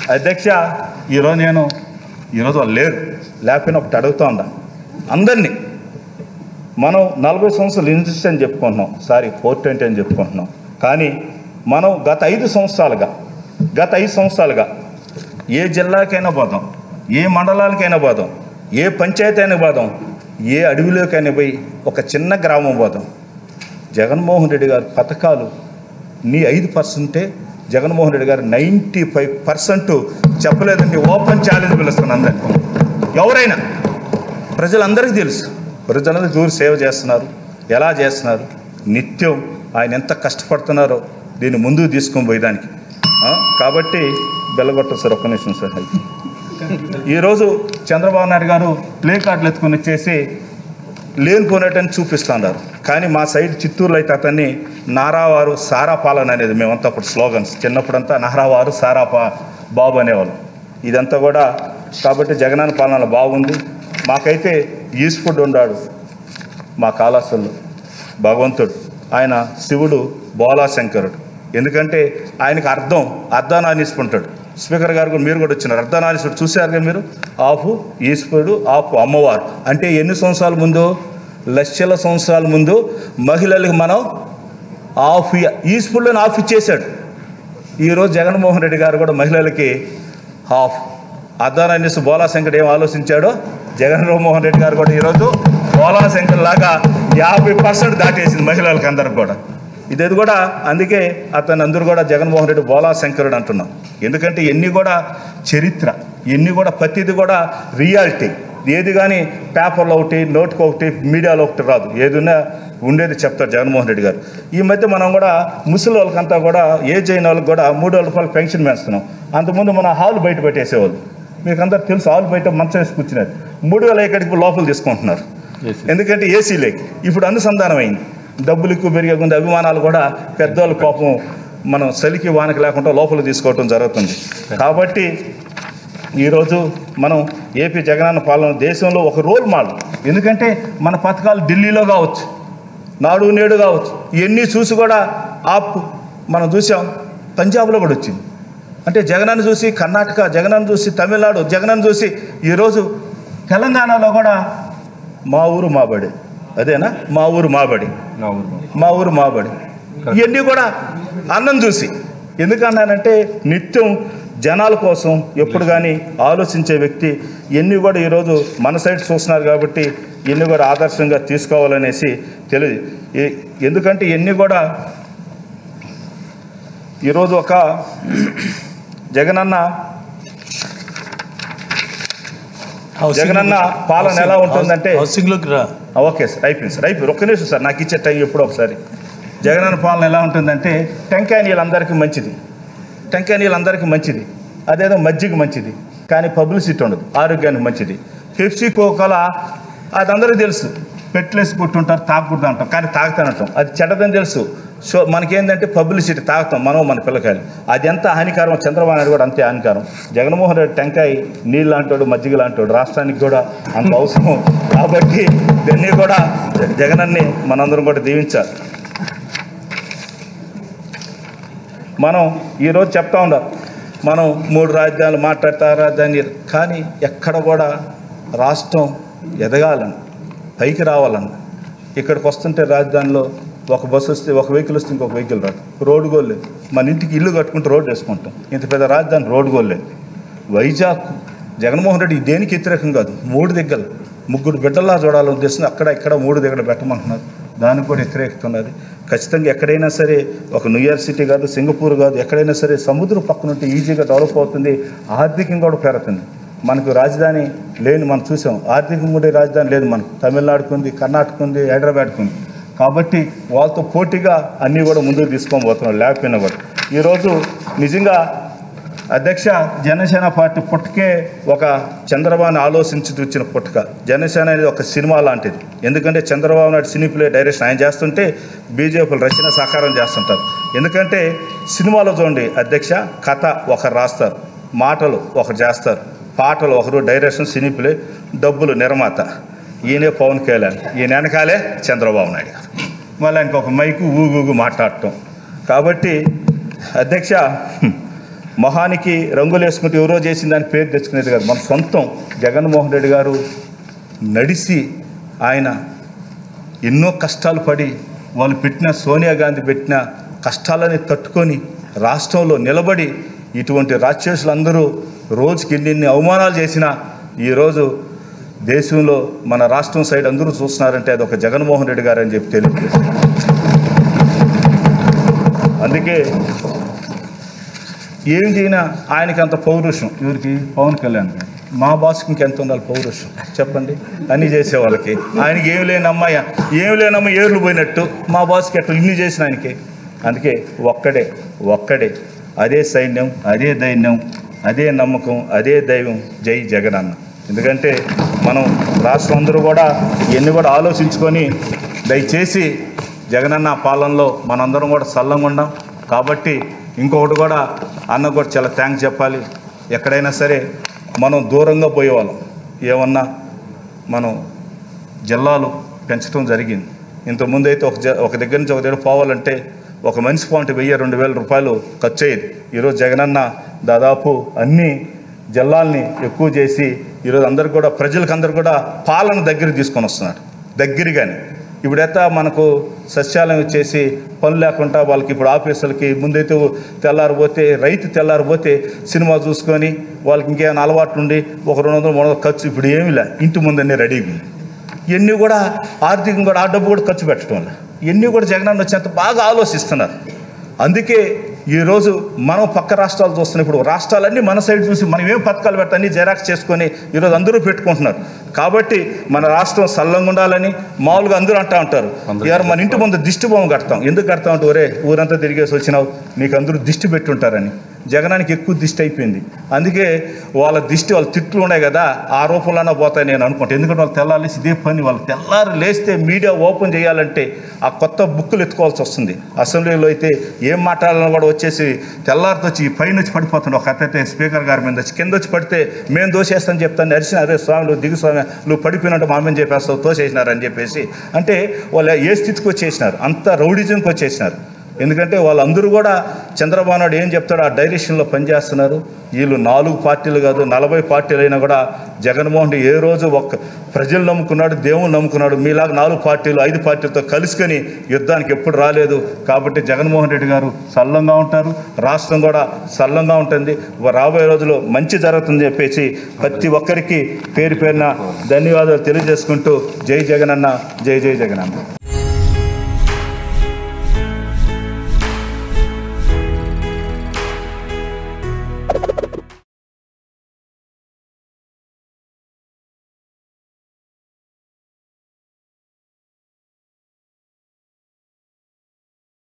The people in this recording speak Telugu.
అధ్యక్ష ఈరోజు నేను ఈరోజు వాళ్ళు లేరు లేకపోయినా ఒకటి అడుగుతా ఉందా అందరినీ మనం నలభై సంవత్సరాలు ఇండస్ట్రీ అని చెప్పుకుంటున్నాం సారీ ఫోర్ ట్వంటీ అని చెప్పుకుంటున్నాం కానీ మనం గత ఐదు సంవత్సరాలుగా గత ఐదు సంవత్సరాలుగా ఏ జిల్లాకైనా పోదాం ఏ మండలాలకైనా పోదాం ఏ పంచాయతీ అయినా పోదాం ఏ అడవిలోకైనా పోయి ఒక చిన్న గ్రామం పోదాం జగన్మోహన్ రెడ్డి గారి పథకాలు నీ ఐదు పర్సెంటే జగన్మోహన్ రెడ్డి గారు నైంటీ ఫైవ్ పర్సెంట్ చెప్పలేదండి ఓపెన్ ఛాలెంజ్ పిలుస్తున్నాను అందరికీ ఎవరైనా ప్రజలందరికీ తెలుసు ప్రజలందరూ దూరి సేవ చేస్తున్నారు ఎలా చేస్తున్నారు నిత్యం ఆయన ఎంత కష్టపడుతున్నారో దీన్ని ముందుకు తీసుకొని పోయేదానికి ఆ, కాబట్టి బెల్లగొట్ట సార్ ఒక్క నిమిషం సార్ ఈరోజు చంద్రబాబు నాయుడు గారు ప్లే కార్డులు ఎత్తుకొని వచ్చేసి లేనిపోయినట్టని చూపిస్తున్నారు కానీ మా సైడ్ చిత్తూరులో అయితే అతన్ని నారావారు సారా పాలన అనేది మేమంతా అప్పుడు స్లోగన్స్ చిన్నప్పుడంతా నారావారు సారా పా బాబు అనేవాళ్ళు ఇదంతా కూడా కాబట్టి జగనాన్న పాలన బాగుంది మాకైతే ఈశ్వరుడు ఉన్నాడు మా కాళాసుల్లో భగవంతుడు ఆయన శివుడు బోలాశంకరుడు ఎందుకంటే ఆయనకు అర్థం అర్ధనానీసుకుంటాడు స్పీకర్ గారు కూడా మీరు కూడా వచ్చినారు అర్ధనానీసుడు చూశారుగా మీరు ఆఫు ఈశ్వరుడు ఆఫు అమ్మవారు అంటే ఎన్ని సంవత్సరాల ముందు లక్షల సంవత్సరాల ముందు మహిళలకు మనం ఆఫ్ ఈశ్వరులను ఆఫ్ ఇచ్చేశాడు ఈరోజు జగన్మోహన్ రెడ్డి గారు కూడా మహిళలకి హాఫ్ అర్ధనానీసు బోలాశంకర్ ఏం ఆలోచించాడో జగన్మోహన్ రెడ్డి గారు కూడా ఈరోజు బోలాశంకర్ లాగా యాభై పర్సెంట్ దాటేసింది మహిళలకు అందరికి కూడా ఇదేది కూడా అందుకే అతను అందరూ కూడా జగన్మోహన్ రెడ్డి బోలాశంకరుడు అంటున్నాం ఎందుకంటే ఎన్ని కూడా చరిత్ర ఎన్ని కూడా ప్రతిది కూడా రియాలిటీ ఏది కానీ పేపర్లో ఒకటి నోటుకు ఒకటి మీడియాలో ఒకటి రాదు ఏదైనా ఉండేది చెప్తారు జగన్మోహన్ రెడ్డి గారు ఈ మధ్య మనం కూడా ముసలి వాళ్ళకంతా కూడా ఏజ్ అయిన వాళ్ళకి కూడా మూడు వేల రూపాయలు పెన్షన్ వేస్తున్నాం అంతకుముందు మన హాల్ బయట పెట్టేసేవాళ్ళు మీకు అందరు తెలుసు హాల్ బయట మంచం వేసి కూర్చున్నారు మూడు వేల ఎక్కడికి లోపల తీసుకుంటున్నారు ఎందుకంటే ఏసీ లేక్ ఇప్పుడు అనుసంధానం అయింది డబ్బులు ఎక్కువ పెరిగే కొద్ది అభిమానాలు కూడా పెద్దవాళ్ళ కోపం మనం చలికి వానకి లేకుండా లోపల తీసుకోవటం జరుగుతుంది కాబట్టి ఈరోజు మనం ఏపీ జగనన్న పాలన దేశంలో ఒక రోల్ మోడల్ ఎందుకంటే మన పథకాలు ఢిల్లీలో కావచ్చు నాడు నేడు కావచ్చు ఇవన్నీ చూసి కూడా ఆప్ మనం చూసాం పంజాబ్లో కూడా వచ్చింది అంటే జగనన్న చూసి కర్ణాటక జగనన్న చూసి తమిళనాడు జగనన్న చూసి ఈరోజు తెలంగాణలో కూడా మా ఊరు మాబడి అదేనా మా ఊరు మాబడి మా ఊరు మాబడి ఇవన్నీ కూడా అన్నం చూసి ఎందుకన్నానంటే నిత్యం జనాల కోసం ఎప్పుడు కానీ ఆలోచించే వ్యక్తి ఇవన్నీ కూడా ఈరోజు మన సైడ్ చూస్తున్నారు కాబట్టి ఇవన్నీ కూడా ఆదర్శంగా తీసుకోవాలనేసి తెలియదు ఏ- ఎందుకంటే ఇవన్నీ కూడా ఈరోజు ఒక జగనన్న జగనన్న పాలన ఎలా ఉంటుందంటే హౌసింగ్ లోకి రా ఆ, ఓకే సార్ అయిపోయింది సార్ అయిపోయింది ఒక్క నిమిషం సార్ నాకు ఇచ్చే టైం ఎప్పుడో ఒకసారి జగనన్న పాలన ఎలా ఉంటుందంటే టెంకాయ నీళ్ళు అందరికీ మంచిది టెంకాయ నీళ్ళు అందరికీ మంచిది అదేదో మజ్జిగ మంచిది కానీ పబ్లిసిటీ ఉండదు ఆరోగ్యానికి మంచిది పెప్సీ కోకోలా అది అందరికీ తెలుసు పెట్లేసి పుట్టుంటారు తాగకూడదు అంటాం కానీ తాగుతానంటాం అది చెడ్డదని తెలుసు సో మనకేంటంటే పబ్లిసిటీ తాగుతాం మనం మన పిల్లకాయలు అది ఎంత హానికారం చంద్రబాబు నాయుడు కూడా అంతే హానికారం జగన్మోహన్ రెడ్డి టెంకాయ నీళ్ళు అంటాడు మజ్జిగ అంటాడు రాష్ట్రానికి కూడా అంత అవసరం కాబట్టి ఇవన్నీ కూడా జగనన్ని మనందరం కూడా దీవించాలి మనం ఈరోజు చెప్తా ఉండాలి మనం మూడు రాజధానులు మాట్లాడతా రాజధాని కానీ ఎక్కడ కూడా రాష్ట్రం ఎదగాలని పైకి రావాలని ఇక్కడికి వస్తుంటే రాజధానిలో ఒక బస్సు వస్తే ఒక వెహికల్ వస్తే ఇంకొక వెహికల్ రాదు రోడ్డు గోల్ లేదు మన ఇంటికి ఇల్లు కట్టుకుంటే రోడ్డు వేసుకుంటాం ఇంత పెద్ద రాజధాని రోడ్డు గోల్ లేదు వైజాగ్ జగన్మోహన్ రెడ్డి దేనికి వ్యతిరేకం కాదు మూడు దగ్గర ముగ్గురు బిడ్డల్లా చూడాలని ఉద్దేశం అక్కడ ఇక్కడ మూడు దగ్గర పెట్టమంటున్నారు దానికి కూడా వ్యతిరేకత ఉన్నది ఖచ్చితంగా ఎక్కడైనా సరే ఒక న్యూయార్క్ సిటీ కాదు సింగపూర్ కాదు ఎక్కడైనా సరే సముద్రం పక్కన ఉంటే ఈజీగా డెవలప్ అవుతుంది ఆర్థికంగా కూడా పెరుగుతుంది మనకు రాజధాని లేని మనం చూసాం ఆర్థికంగా ఉండే రాజధాని లేదు మనకు తమిళనాడుకు ఉంది కర్ణాటక ఉంది హైదరాబాద్కు ఉంది కాబట్టి వాళ్ళతో పోటీగా అన్నీ కూడా ముందుకు తీసుకొని పోతున్నాం లేకపోయినా కూడా ఈరోజు నిజంగా అధ్యక్ష జనసేన పార్టీ పుట్టకే ఒక చంద్రబాబుని ఆలోచించి వచ్చిన పుట్టక జనసేన అనేది ఒక సినిమా లాంటిది ఎందుకంటే Chandrababu Naidu screenplay direction ఆయన చేస్తుంటే బీజేపీలు రచన సాకారం చేస్తుంటారు ఎందుకంటే సినిమాలో చూడండి అధ్యక్ష కథ ఒకరు రాస్తారు మాటలు ఒకరు చేస్తారు పాటలు ఒకరు డైరెక్షన్ సినీ ప్లే డబ్బులు నిర్మాత ఈయనే పవన్ కళ్యాణ్ ఈయన వెనకాలే చంద్రబాబు నాయుడు గారు మళ్ళీ ఇంకొక మైకు ఊగూగు మాట్లాడటం కాబట్టి అధ్యక్ష మొహానికి రంగులు వేసుకుంటూ ఎవరో చేసిన దానికి పేరు తెచ్చుకునేది కాదు మన సొంతం జగన్మోహన్ రెడ్డి గారు నడిచి ఆయన ఎన్నో కష్టాలు పడి వాళ్ళు పెట్టిన సోనియా గాంధీ పెట్టిన కష్టాలని తట్టుకొని రాష్ట్రంలో నిలబడి ఇటువంటి రాక్షసులందరూ రోజుకి ఎన్ని అవమానాలు చేసినా ఈరోజు దేశంలో మన రాష్ట్రం సైడ్ అందరూ చూస్తున్నారంటే అది ఒక జగన్మోహన్ రెడ్డి గారు అని చెప్పి తెలియజేస్తారు అందుకే ఏం చేయినా ఆయనకి అంత పౌరుషం ఎవరికి పవన్ కళ్యాణ్ గారు మా బాస్కి ఇంకెంత ఉండాలి పౌరుషం చెప్పండి అన్నీ చేసే వాళ్ళకి ఆయనకి ఏం లేని అమ్మాయి ఏం లేనమ్మ ఏర్లు పోయినట్టు మా బాస్కి ఎట్లా ఇన్ని చేసిన ఆయనకి అందుకే ఒక్కడే ఒక్కడే అదే సైన్యం అదే దైన్యం అదే నమ్మకం అదే దైవం జై జగన్ అన్న ఎందుకంటే మనం రాష్ట్రం అందరూ కూడా ఇవన్నీ కూడా ఆలోచించుకొని దయచేసి జగనన్న పాలనలో మనందరం కూడా సల్లంగా ఉండాం కాబట్టి ఇంకొకటి కూడా అన్న కూడా చాలా థ్యాంక్స్ చెప్పాలి ఎక్కడైనా సరే మనం దూరంగా పోయేవాళ్ళం ఏమన్నా మనం జిల్లాలు పెంచడం జరిగింది ఇంతకుముందు అయితే ఒక జ ఒక దగ్గర నుంచి ఒక దగ్గర పోవాలంటే ఒక మనిషి పాయింట్ వెయ్యి రెండు వేల రూపాయలు ఖర్చు అయ్యేది ఈరోజు జగనన్న దాదాపు అన్ని జిల్లాల్ని ఎక్కువ చేసి ఈరోజు అందరు కూడా ప్రజలకు అందరు కూడా పాలన దగ్గర తీసుకొని వస్తున్నాడు దగ్గరగానే ఇప్పుడైతే మనకు సస్యాలయం వచ్చేసి పనులు లేకుండా వాళ్ళకి ఇప్పుడు ఆఫీసులకి ముందైతే తెల్లారిపోతే రైతు తెల్లారిపోతే సినిమా చూసుకొని వాళ్ళకి ఇంకేమైనా అలవాటు ఉండి ఒక రెండు వందలు మూడు వందలు ఖర్చు ఇప్పుడు ఏమీ లే ఇంటి ముందన్నీ రెడీ ఇవన్నీ కూడా ఆర్థికంగా కూడా ఆ డబ్బు కూడా ఖర్చు పెట్టడం వల్ల ఇవన్నీ కూడా జగనన్న వచ్చేంత బాగా ఆలోచిస్తున్నారు అందుకే ఈరోజు మనం పక్క రాష్ట్రాలు చూస్తున్నాం ఇప్పుడు రాష్ట్రాలన్నీ మన సైడ్ చూసి మనం ఏం పథకాలు పెడతా అన్ని జెరాక్స్ చేసుకొని ఈరోజు అందరూ పెట్టుకుంటున్నారు కాబట్టి మన రాష్ట్రం సల్లంగా ఉండాలని మామూలుగా అందరూ అంటూ ఉంటారు ఇవాళ మన ఇంటి ముందు దిష్టి బొమ్మ కడతాం ఎందుకు కడతాం అంటే ఒరే ఊరంతా తిరిగేసి వచ్చినావు నీకు అందరూ దిష్టి పెట్టుంటారని జగనానికి ఎక్కువ దిష్టి అయిపోయింది అందుకే వాళ్ళ దిష్టి వాళ్ళ తిట్లు ఉన్నాయి కదా ఆ రూపంలోనే పోతాయి నేను అనుకుంటా ఎందుకంటే వాళ్ళు తెల్లారి ఇదే పని వాళ్ళు తెల్లారి లేస్తే మీడియా ఓపెన్ చేయాలంటే ఆ కొత్త బుక్కులు ఎత్తుకోవాల్సి వస్తుంది అసెంబ్లీలో అయితే ఏం మాట్లాడాలని కూడా వచ్చేసి తెల్లారితో వచ్చి ఈ పైన వచ్చి పడిపోతుండే ఒక అత్త స్పీకర్ గారి మీద వచ్చి కింద వచ్చి పడితే మేము దోషేస్తాను చెప్తాను నరిసిన అరే స్వామి నువ్వు దిగు స్వామి నువ్వు పడిపోయినట్టు మా మీద చెప్పేస్తావు తోసేసినారని చెప్పేసి అంటే వాళ్ళు ఏ స్థితికి వచ్చేసినారు అంత రౌడిజంకి వచ్చేసినారు ఎందుకంటే వాళ్ళందరూ కూడా చంద్రబాబు నాయుడు ఏం చెప్తాడో ఆ డైరెక్షన్లో పనిచేస్తున్నారు వీళ్ళు నాలుగు పార్టీలు కాదు నలభై పార్టీలు అయినా కూడా జగన్మోహన్ రెడ్డి ఏ రోజు ఒక్క ప్రజలు నమ్ముకున్నాడు దేవుని నమ్ముకున్నాడు మీలాగా నాలుగు పార్టీలు ఐదు పార్టీలతో కలుసుకొని యుద్ధానికి ఎప్పుడు రాలేదు కాబట్టి జగన్మోహన్ రెడ్డి గారు సల్లంగా ఉంటారు రాష్ట్రం కూడా సల్లంగా ఉంటుంది రాబోయే రోజుల్లో మంచి జరుగుతుందని చెప్పేసి ప్రతి ఒక్కరికి పేరు పేరున ధన్యవాదాలు తెలియజేసుకుంటూ జై జగనన్న జై జై జగనన్న